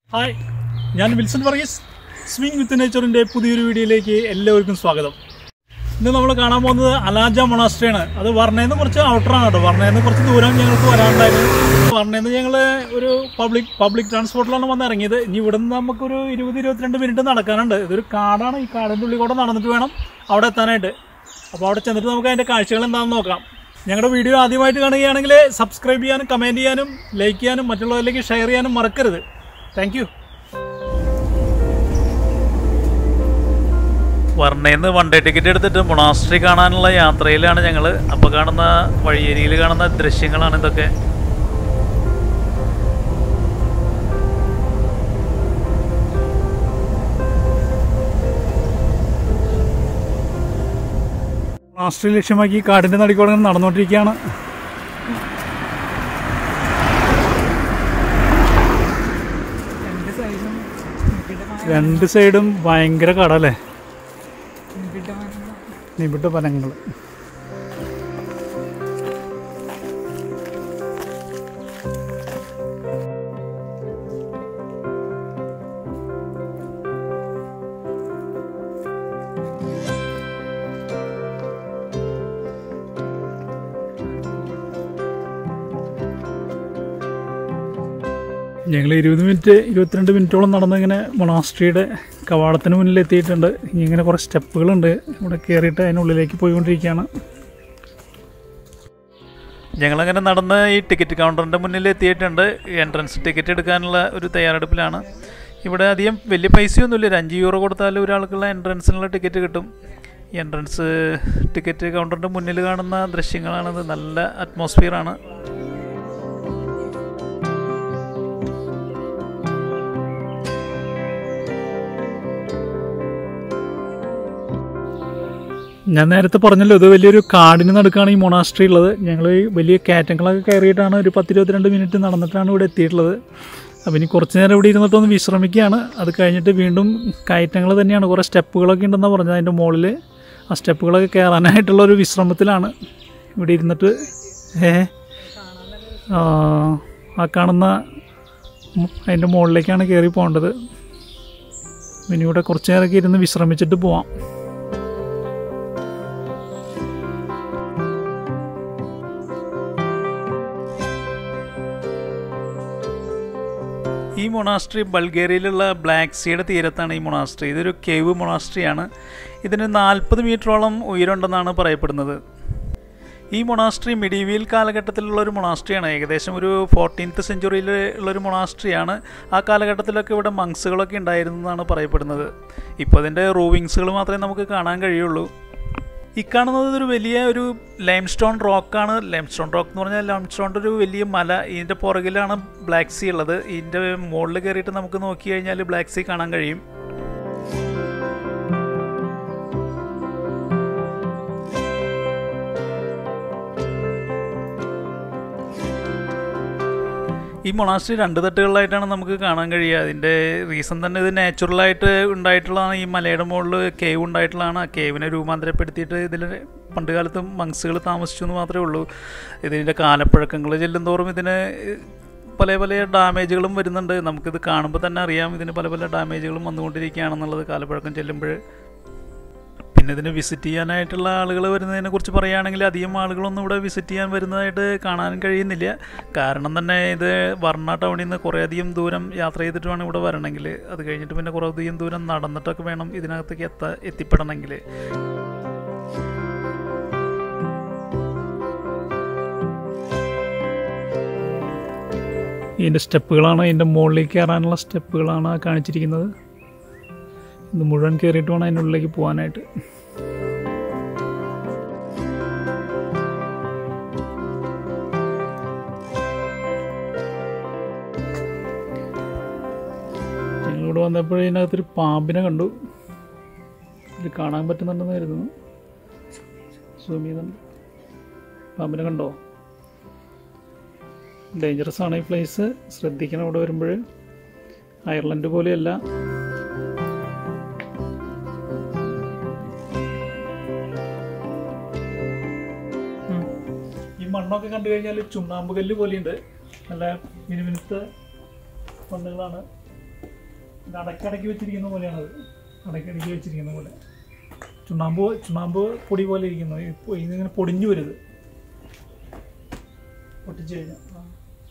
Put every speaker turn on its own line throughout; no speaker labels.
Hi ഞാൻ Wilson Varghese swing with നേച്ചറിൻ്റെ പുതിയൊരു വീഡിയോയിലേക്ക് എല്ലാവർക്കും സ്വാഗതം ഇന്ന് നമ്മൾ കാണാൻ പോകുന്നത് അലാജ മൊണാസ്ട്രിയാണ് അത് വർണ്ണയിൽ കുറച്ച് ഔട്ടറാണ് കേട്ടോ വർണ്ണയിൽ കുറച്ച് ദൂരം ഞങ്ങൾക്ക് വരാനുണ്ടായിരുന്നു വർണ്ണയിൽ ഞങ്ങൾ ഒരു പബ്ലിക് പബ്ലിക് ട്രാൻസ്പോർട്ടിലാണ് വന്ന് ഇറങ്ങിയത് ഇനി ഇവിടുന്ന് നമുക്കൊരു ഇരുപത് ഇരുപത്തിരണ്ട് മിനിറ്റ് നടക്കാനുണ്ട് ഇതൊരു കാടാണ് ഈ കാടിൻ്റെ ഉള്ളിൽ കൂടെ നടന്നിട്ട് വേണം അവിടെ എത്താനായിട്ട് അപ്പോൾ അവിടെ ചെന്നിട്ട് നമുക്ക് അതിൻ്റെ കാഴ്ചകൾ എന്താണെന്ന് നോക്കാം ഞങ്ങളുടെ വീഡിയോ ആദ്യമായിട്ട് കാണുകയാണെങ്കിൽ സബ്സ്ക്രൈബ് ചെയ്യാനും കമൻറ്റ് ചെയ്യാനും ലൈക്ക് ചെയ്യാനും മറ്റുള്ളവരിലേക്ക് ഷെയർ ചെയ്യാനും മറക്കരുത് താങ്ക് യു
വർണ്ണയിൽ വൺ ഡേ ടിക്കറ്റ് എടുത്തിട്ട് മൊണാസ്ട്രി കാണാനുള്ള യാത്രയിലാണ് ഞങ്ങൾ അപ്പോൾ കാണുന്ന വഴിയരിയിൽ കാണുന്ന ദൃശ്യങ്ങളാണ് ഇതൊക്കെ
മാസ്റ്റർ ലക്ഷ്യമാക്കി കാടിന്റെ നടുക്കൂടെ ഇങ്ങനെ നടന്നുകൊണ്ടിരിക്കുകയാണ്
രണ്ട് സൈഡും നിബിഡ
രണ്ട് സൈഡും ഭയങ്കര കടല്ലേ
നിബിഡമായ
നിബിട്ട ഫലങ്ങൾ ഞങ്ങൾ ഇരുപത് മിനിറ്റ് ഇരുപത്തിരണ്ട് മിനിറ്റോളം നടന്നിങ്ങനെ മൊണാസ്ട്രിയുടെ കവാടത്തിന് മുന്നിൽ എത്തിയിട്ടുണ്ട് ഇനി ഇങ്ങനെ കുറേ സ്റ്റെപ്പുകളുണ്ട് ഇവിടെ കയറിയിട്ട് അതിനുള്ളിലേക്ക് പോയിക്കൊണ്ടിരിക്കുകയാണ്
ഞങ്ങളങ്ങനെ നടന്ന് ഈ ടിക്കറ്റ് കൗണ്ടറിൻ്റെ മുന്നിൽ എത്തിയിട്ടുണ്ട് എൻട്രൻസ് ടിക്കറ്റ് എടുക്കാനുള്ള ഒരു തയ്യാറെടുപ്പിലാണ് ഇവിടെ അധികം വലിയ പൈസയൊന്നുമില്ല ഒരു അഞ്ച് യൂറോ കൊടുത്താൽ ഒരാൾക്കുള്ള എൻട്രൻസിനുള്ള ടിക്കറ്റ് കിട്ടും ഈ എൻട്രൻസ് ടിക്കറ്റ് കൗണ്ടറിൻ്റെ മുന്നിൽ കാണുന്ന ദൃശ്യങ്ങളാണിത് നല്ല അറ്റ്മോസ്ഫിയറാണ്
ഞാൻ നേരത്തെ പറഞ്ഞല്ലോ ഇത് വലിയൊരു കാടിന് നടുക്കാണ് ഈ മൊണാസ്ട്രി ഉള്ളത് ഞങ്ങൾ വലിയ കയറ്റങ്ങളൊക്കെ കയറിയിട്ടാണ് ഒരു പത്ത് ഇരുപത്തിരണ്ട് മിനിറ്റ് നടന്നിട്ടാണ് ഇവിടെ എത്തിയിട്ടുള്ളത് അപ്പം ഇനി കുറച്ച് നേരം ഇവിടെ ഇരുന്നിട്ടൊന്ന് വിശ്രമിക്കുകയാണ് അത് കഴിഞ്ഞിട്ട് വീണ്ടും കയറ്റങ്ങൾ തന്നെയാണ് കുറേ സ്റ്റെപ്പുകളൊക്കെ ഉണ്ടെന്നാണ് പറഞ്ഞത് അതിൻ്റെ മുകളിൽ ആ സ്റ്റെപ്പുകളൊക്കെ കയറാനായിട്ടുള്ള ഒരു വിശ്രമത്തിലാണ് ഇവിടെ ഇരുന്നിട്ട് ഏ ആ, ആ കാണുന്ന മ് അതിൻ്റെ മുകളിലേക്കാണ് കയറി പോകേണ്ടത് ഇനി ഇവിടെ കുറച്ച് നേരമൊക്കെ ഇരുന്ന് വിശ്രമിച്ചിട്ട് പോവാം
ഈ മൊണാസ്ട്രി ബൾഗേറിയയിലുള്ള ബ്ലാക്ക് സീയുടെ തീരത്താണ് ഈ മൊണാസ്ട്രി ഇതൊരു കേവ് മൊണാസ്ട്രിയാണ് ഇതിന് നാൽപ്പത് മീറ്ററോളം ഉയരമുണ്ടെന്നാണ് പറയപ്പെടുന്നത് ഈ മൊണാസ്ട്രി മിഡീവിയൽ കാലഘട്ടത്തിലുള്ള ഒരു മൊണാസ്ട്രിയാണ് ഏകദേശം ഒരു ഫോർട്ടീൻത്ത് സെഞ്ചുറിയിൽ ഉള്ളൊരു മൊണാസ്ട്രിയാണ് ആ കാലഘട്ടത്തിലൊക്കെ ഇവിടെ മങ്സുകളൊക്കെ ഉണ്ടായിരുന്നു എന്നാണ് പറയപ്പെടുന്നത് ഇപ്പോൾ അതിൻ്റെ റൂവിങ്സുകൾ മാത്രമേ നമുക്ക് കാണാൻ കഴിയുള്ളൂ ഈ കാണുന്നത് ഒരു വലിയ ഒരു ലൈം സ്റ്റോൺ റോക്കാണ് ലൈം സ്റ്റോൺ റോക്ക് എന്ന് പറഞ്ഞാൽ ലൈം സ്റ്റോണിൻ്റെ ഒരു വലിയ മല ഇതിൻ്റെ പുറകിലാണ് ബ്ലാക്ക് സീ ഉള്ളത് ഇതിൻ്റെ മുകളിൽ കയറിയിട്ട് നമുക്ക് നോക്കി കഴിഞ്ഞാൽ ബ്ലാക്ക് സീ കാണാൻ കഴിയും ഈ മൊണാസ്ട്രി രണ്ട് തട്ടുകളിലായിട്ടാണ് നമുക്ക് കാണാൻ കഴിയുക അതിൻ്റെ റീസൺ തന്നെ ഇത് നാച്ചുറലായിട്ട് ഉണ്ടായിട്ടുള്ളതാണ് ഈ മലയുടെ മുകളിൽ കേവ് ഉണ്ടായിട്ടുള്ളതാണ് ആ കേവിനെ രൂപാന്തരപ്പെടുത്തിയിട്ട് ഇതിൽ പണ്ട് കാലത്ത് മങ്സുകൾ താമസിച്ചു എന്ന് മാത്രമേ ഉള്ളൂ ഇതിൻ്റെ കാലപ്പഴക്കങ്ങൾ ചെല്ലുന്തോറും ഇതിന് പല പല ഡാമേജുകളും വരുന്നുണ്ട് നമുക്കിത് കാണുമ്പോൾ തന്നെ അറിയാം ഇതിന് പല പല ഡാമേജുകളും വന്നുകൊണ്ടിരിക്കുകയാണെന്നുള്ളത് കാലപ്പഴക്കം ചെല്ലുമ്പോൾ പിന്നെ ഇതിന് വിസിറ്റ് ചെയ്യാനായിട്ടുള്ള ആളുകൾ വരുന്നതിനെ കുറിച്ച് പറയുകയാണെങ്കിൽ അധികം ആളുകളൊന്നും ഇവിടെ വിസിറ്റ് ചെയ്യാൻ വരുന്നതായിട്ട് കാണാൻ കഴിയുന്നില്ല കാരണം തന്നെ ഇത് വർണ്ണ ടൗണിൽ നിന്ന് കുറേയധികം ദൂരം യാത്ര ചെയ്തിട്ട് വേണം ഇവിടെ വരണമെങ്കിൽ അത് കഴിഞ്ഞിട്ട് പിന്നെ കുറേ അധികം ദൂരം നടന്നിട്ടൊക്കെ വേണം ഇതിനകത്തേക്ക് എത്താ എത്തിപ്പെടണമെങ്കിൽ
ഇതിൻ്റെ സ്റ്റെപ്പുകളാണ് ഇതിൻ്റെ മുകളിലേക്ക് കയറാനുള്ള സ്റ്റെപ്പുകളാണ് ആ കാണിച്ചിരിക്കുന്നത് ഇത് മുഴുവൻ കയറിയിട്ട് വേണം അതിൻ്റെ ഉള്ളിലേക്ക് പോകാനായിട്ട് ഞങ്ങളിവിടെ വന്നപ്പോൾ ഇതിനകത്തൊരു പാമ്പിനെ കണ്ടു ഇത് കാണാൻ പറ്റുന്നുണ്ടെന്ന് കരുതുന്നു സൂം ചെയ്തുണ്ട് പാമ്പിനെ കണ്ടോ ഡേഞ്ചറസ് ആണ് ഈ പ്ലേസ് ശ്രദ്ധിക്കണം ഇവിടെ വരുമ്പോൾ അയർലൻഡ് പോലെയല്ല ഈ മണ്ണൊക്കെ കണ്ടു കഴിഞ്ഞാൽ ചുണ്ണാമ്പ് കല്ല് പോലെയുണ്ട് നല്ല മിനുമിനുത്ത മണ്ണുകളാണ് ഇത് അടക്കടക്കി വെച്ചിരിക്കുന്ന പോലെയാണത് അടക്കടക്കി വെച്ചിരിക്കുന്ന പോലെ ചുണ്ണാമ്പ് ചുണ്ണാമ്പ് പൊടി പോലെ ഇരിക്കുന്നു ഇപ്പൊ ഇതിങ്ങനെ പൊടിഞ്ഞു വരുത് പൊട്ടിച്ചു കഴിഞ്ഞാൽ ആ.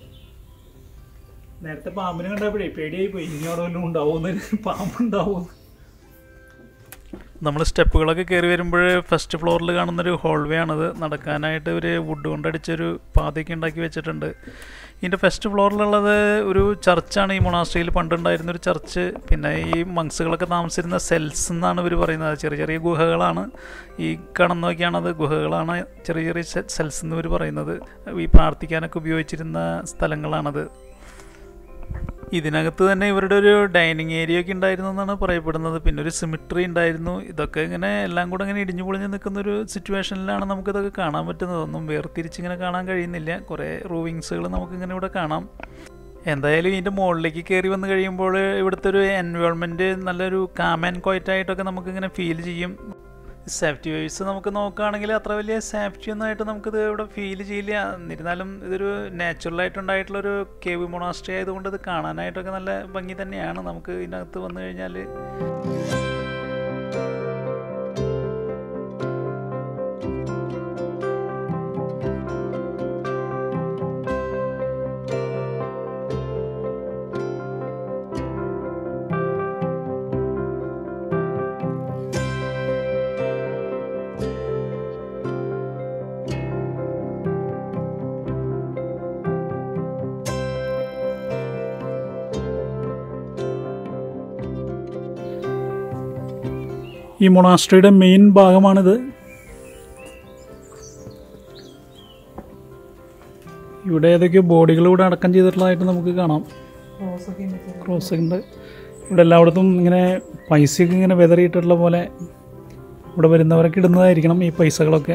നേരത്തെ പാമ്പിനെ കണ്ടപ്പോഴേ പേടിയായി പോയി ഇനി അവിടെ വല്ലതും ഉണ്ടാവുമെന്ന് പാമ്പുണ്ടാവുമെന്ന്
നമ്മൾ സ്റ്റെപ്പുകളൊക്കെ കയറി വരുമ്പോൾ ഫസ്റ്റ് ഫ്ലോറിൽ കാണുന്നൊരു ഹോൾവേ ആണത് നടക്കാനായിട്ട് ഒരു വുഡ് കൊണ്ടടിച്ചൊരു പാതയൊക്കെ ഉണ്ടാക്കി വെച്ചിട്ടുണ്ട് ഇതിൻ്റെ ഫസ്റ്റ് ഫ്ലോറിലുള്ളത് ഒരു ചർച്ചാണ് ഈ മൊണാസ്ട്രിയിൽ പണ്ടുണ്ടായിരുന്ന ഒരു ചർച്ച് പിന്നെ ഈ മങ്സുകളൊക്കെ താമസിച്ചിരുന്ന സെൽസ് എന്നാണ് ഇവർ പറയുന്നത് ചെറിയ ചെറിയ ഗുഹകളാണ് ഈ കാണുന്ന നോക്കിയാണത് ഗുഹകളാണ് ചെറിയ ചെറിയ സെൽസ് എന്ന് ഇവർ പറയുന്നത് ഈ പ്രാർത്ഥിക്കാനൊക്കെ ഉപയോഗിച്ചിരുന്ന സ്ഥലങ്ങളാണത് ഇതിനകത്ത് തന്നെ ഇവരുടെ ഒരു ഡൈനിങ് ഏരിയ ഒക്കെ ഉണ്ടായിരുന്നു എന്നാണ് പറയപ്പെടുന്നത് പിന്നെ ഒരു സിമിട്രി ഉണ്ടായിരുന്നു ഇതൊക്കെ ഇങ്ങനെ എല്ലാം കൂടെ ഇങ്ങനെ ഇടിഞ്ഞു പൊളിഞ്ഞ് നിൽക്കുന്ന ഒരു സിറ്റുവേഷനിലാണ് നമുക്കിതൊക്കെ കാണാൻ പറ്റുന്നത് ഒന്നും വേർതിരിച്ചിങ്ങനെ കാണാൻ കഴിയുന്നില്ല കുറേ റൂവിങ്സുകൾ നമുക്കിങ്ങനെ ഇവിടെ കാണാം എന്തായാലും ഇതിൻ്റെ മുകളിലേക്ക് കയറി വന്ന് കഴിയുമ്പോൾ ഇവിടുത്തെ ഒരു എൻവയോൺമെൻറ്റ് നല്ലൊരു കാം ആൻഡ് ക്വയറ്റായിട്ടൊക്കെ നമുക്കിങ്ങനെ ഫീൽ ചെയ്യും സേഫ്റ്റി വൈസ് നമുക്ക് നോക്കുകയാണെങ്കിൽ അത്ര വലിയ സേഫ്റ്റി ഒന്നും ആയിട്ട് നമുക്കിത് ഇവിടെ ഫീൽ ചെയ്യില്ല എന്നിരുന്നാലും ഇതൊരു നാച്ചുറലായിട്ടുണ്ടായിട്ടുള്ളൊരു കേവ് മൊണാസ്ട്രി ആയതുകൊണ്ട് ഇത് കാണാനായിട്ടൊക്കെ നല്ല ഭംഗി തന്നെയാണ് നമുക്ക് ഇതിനകത്ത് വന്നു കഴിഞ്ഞാൽ
ഈ മൊണാസ്ട്രിയുടെ മെയിൻ ഭാഗമാണിത് ഇവിടെ ഏതൊക്കെയോ ബോഡികൾ ഇവിടെ അടക്കം ചെയ്തിട്ടുള്ളതായിട്ട് നമുക്ക് കാണാം
ക്രോസൊക്കെ ഉണ്ട് ചെറിയ
ക്രോസ് ഉണ്ട് ഇവിടെ എല്ലായിടത്തും ഇങ്ങനെ പൈസയൊക്കെ ഇങ്ങനെ വെതറിയിട്ടുള്ള പോലെ ഇവിടെ വരുന്നവരൊക്കെ ഇടുന്നതായിരിക്കണം ഈ പൈസകളൊക്കെ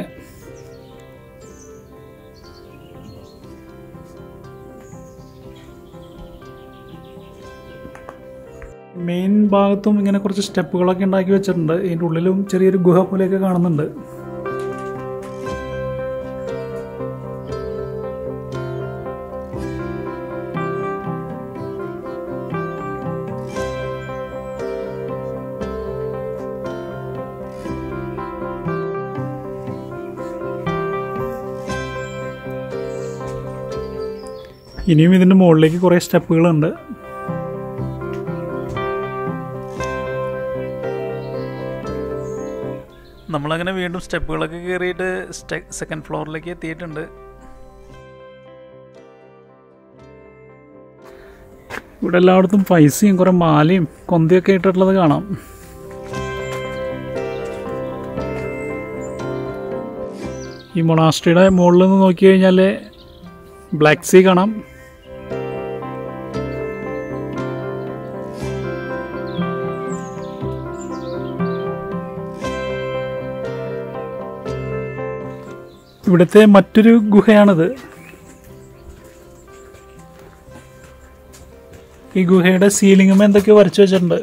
മെയിൻ ഭാഗത്തും ഇങ്ങനെ കുറച്ച് സ്റ്റെപ്പുകളൊക്കെ ഉണ്ടാക്കി വെച്ചിട്ടുണ്ട് ഇതിൻ്റെ ഉള്ളിലും ചെറിയൊരു ഗുഹ പോലെയൊക്കെ കാണുന്നുണ്ട് ഇനിയും ഇതിൻ്റെ മുകളിലേക്ക് കുറേ സ്റ്റെപ്പുകളുണ്ട്
നമ്മളങ്ങനെ വീണ്ടും സ്റ്റെപ്പുകളൊക്കെ കയറിയിട്ട് സ്റ്റെ സെക്കൻഡ് ഫ്ലോറിലേക്ക് എത്തിയിട്ടുണ്ട്
ഇവിടെ എല്ലായിടത്തും പൈസയും കുറേ മാലയും കൊന്തയൊക്കെ ഇട്ടിട്ടുള്ളത് കാണാം ഈ മൊണാസ്ട്രിയുടെ മുകളിൽ നിന്ന് നോക്കി കഴിഞ്ഞാൽ ബ്ലാക്ക് സീ കാണാം ഇവിടുത്തെ മറ്റൊരു ഗുഹയാണിത് ഈ ഗുഹയുടെ സീലിംഗും എന്തൊക്കെയോ വരച്ചു വെച്ചിട്ടുണ്ട്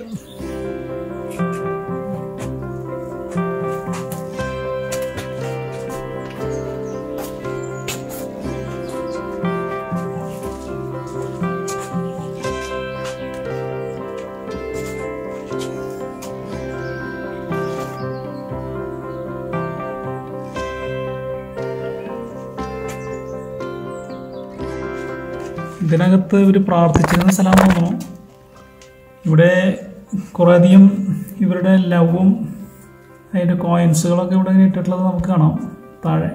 ഇതിനകത്ത് ഇവർ പ്രാർത്ഥിച്ചിരുന്ന സ്ഥലമാണെന്ന് തോന്നുന്നു ഇവിടെ കുറേ അധികം ഇവരുടെ ലവും അതിൻ്റെ കോയിൻസുകളൊക്കെ ഇവിടെ ഇങ്ങനെ ഇട്ടിട്ടുള്ളത് നമുക്ക് കാണാം താഴെ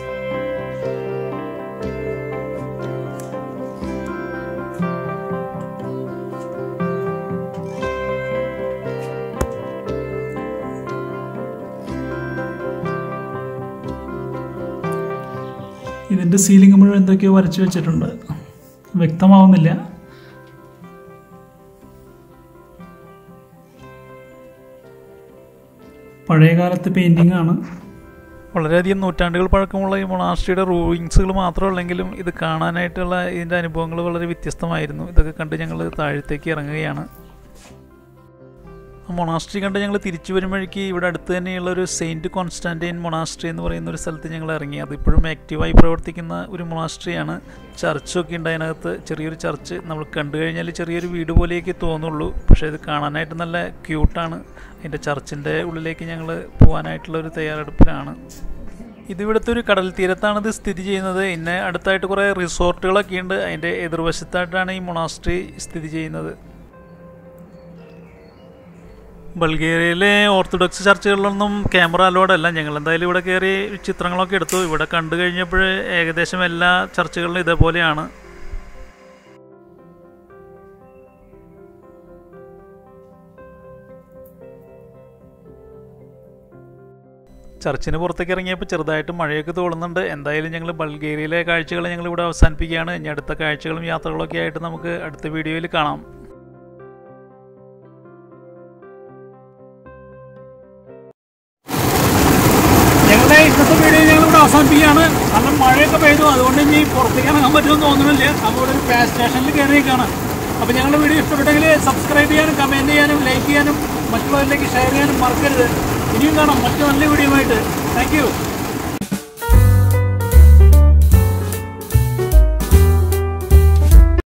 ഇതിൻ്റെ സീലിംഗ് മുഴുവൻ എന്തൊക്കെയോ വരച്ചു വെച്ചിട്ടുണ്ട് വ്യക്തമാവുന്നില്ല പഴയകാലത്തെ പെയിൻറ്റിംഗ് ആണ്
വളരെയധികം നൂറ്റാണ്ടുകൾ പഴക്കമുള്ള ഈ മൊണാസ്ട്രിയുടെ റൂവിങ്സുകൾ മാത്രമല്ലെങ്കിലും ഇത് കാണാനായിട്ടുള്ള ഇതിൻ്റെ അനുഭവങ്ങൾ വളരെ വ്യത്യസ്തമായിരുന്നു ഇതൊക്കെ കണ്ട് ഞങ്ങൾ താഴത്തേക്ക് ഇറങ്ങുകയാണ് മൊണാസ്ട്രി കണ്ട് ഞങ്ങൾ തിരിച്ചു വരുമ്പോഴേക്ക് ഇവിടെ അടുത്ത് തന്നെയുള്ള ഒരു സെയിൻറ്റ് കോൺസ്റ്റാൻറ്റൈൻ മൊണാസ്ട്രി എന്ന് പറയുന്ന ഒരു സ്ഥലത്ത് ഞങ്ങൾ ഇറങ്ങി അത് ഇപ്പോഴും ആക്റ്റീവായി പ്രവർത്തിക്കുന്ന ഒരു മൊണാസ്ട്രിയാണ് ചർച്ചൊക്കെ ഉണ്ട് അതിനകത്ത് ചെറിയൊരു ചർച്ച് നമ്മൾ കണ്ടു കഴിഞ്ഞാൽ ചെറിയൊരു വീട് പോലെയൊക്കെ തോന്നുള്ളൂ പക്ഷേ ഇത് കാണാനായിട്ട് നല്ല ക്യൂട്ടാണ് അതിൻ്റെ ചർച്ചിൻ്റെ ഉള്ളിലേക്ക് ഞങ്ങൾ പോകാനായിട്ടുള്ള ഒരു തയ്യാറെടുപ്പിലാണ് ഇതിവിടുത്തെ ഒരു കടൽ തീരത്താണ് ഇത് സ്ഥിതി ചെയ്യുന്നത് ഇന്നെ അടുത്തായിട്ട് കുറേ റിസോർട്ടുകളൊക്കെ ഉണ്ട് അതിൻ്റെ എതിർവശത്തായിട്ടാണ് ഈ മൊണാസ്ട്രി സ്ഥിതി ചെയ്യുന്നത് ബൾഗേറിയയിലെ ഓർത്തഡോക്സ് ചർച്ചുകളിലൊന്നും ക്യാമറ അലോഡ് അല്ല ഞങ്ങൾ എന്തായാലും ഇവിടെ കയറി ചിത്രങ്ങളൊക്കെ എടുത്തു ഇവിടെ കണ്ടു കഴിഞ്ഞപ്പോൾ ഏകദേശം എല്ലാ ചർച്ചുകളിലും ഇതേപോലെയാണ് ചർച്ചിന് പുറത്തേക്ക് ഇറങ്ങിയപ്പോൾ ചെറുതായിട്ട് മഴയൊക്കെ തോളുന്നുണ്ട് എന്തായാലും ഞങ്ങൾ ബൾഗേറിയയിലെ കാഴ്ചകൾ ഞങ്ങൾ ഇവിടെ അവസാനിപ്പിക്കുകയാണ് ഇനി അടുത്ത കാഴ്ചകളും യാത്രകളൊക്കെ ആയിട്ട് നമുക്ക് അടുത്ത വീഡിയോയിൽ കാണാം
ഞങ്ങളുടെ ഇന്നത്തെ വീഡിയോ ഞങ്ങൾ ഇവിടെ അവസാനിപ്പിക്കുകയാണ് നല്ല മഴയൊക്കെ പെയ്തു അതുകൊണ്ട് ഇനി പുറത്തേക്ക് ഇറങ്ങാൻ പറ്റുമെന്ന് തോന്നുന്നില്ല നമ്മളിവിടെ ഒരു ഫാസ്റ്റ് സ്റ്റേഷനിൽ കയറിയേക്കാണ് അപ്പോൾ ഞങ്ങളുടെ വീഡിയോ ഇഷ്ടപ്പെട്ടെങ്കിൽ സബ്സ്ക്രൈബ് ചെയ്യാനും കമൻറ്റ് ചെയ്യാനും ലൈക്ക് ചെയ്യാനും മറ്റുള്ളവരിലേക്ക് ഷെയർ ചെയ്യാനും മറക്കരുത് ഇനിയും കാണാം മറ്റു നല്ല വീഡിയോ ആയിട്ട് താങ്ക്